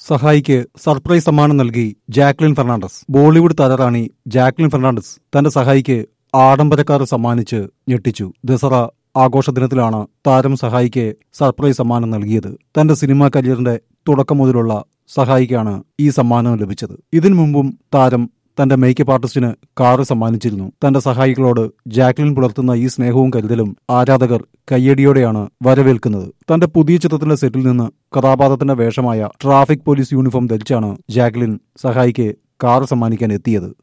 സഹായിക്ക് surprise സമ്മാനം നൽകി ജാക്ലിൻ ഫെർണാണ്ടസ് ബോളിവുഡ് താരറാണി ജാക്ലിൻ ഫെർണാണ്ടസ് തന്റെ സഹായിക്ക് ആഡംബരക്കാർ സമ്മാനിച്ച് ഞെട്ടിച്ചു ദസറ ആഘോഷ ദിനത്തിലാണ് താരം സഹായിക്ക് സർപ്രൈസ് സമ്മാനം നൽകിയത് തന്റെ സിനിമാ കരിയറിന്റെ തുടക്കം മുതലുള്ള സഹായിക്കാണ് ഈ സമ്മാനം ലഭിച്ചത് ഇതിനു മുമ്പും താരം തന്റെ മേക്കപ്പ് ആർട്ടിസ്റ്റിന് കാറ് സമ്മാനിച്ചിരുന്നു തന്റെ സഹായികളോട് ജാക്ലിൻ പുലർത്തുന്ന ഈ സ്നേഹവും കരുതലും ആരാധകർ കയ്യടിയോടെയാണ് വരവേൽക്കുന്നത് തന്റെ പുതിയ ചിത്രത്തിന്റെ സെറ്റിൽ നിന്ന് കഥാപാത്രത്തിന്റെ വേഷമായ ട്രാഫിക് പോലീസ് യൂണിഫോം ധരിച്ചാണ് ജാക്ലിൻ സഹായിക്ക് കാറ് സമ്മാനിക്കാൻ എത്തിയത്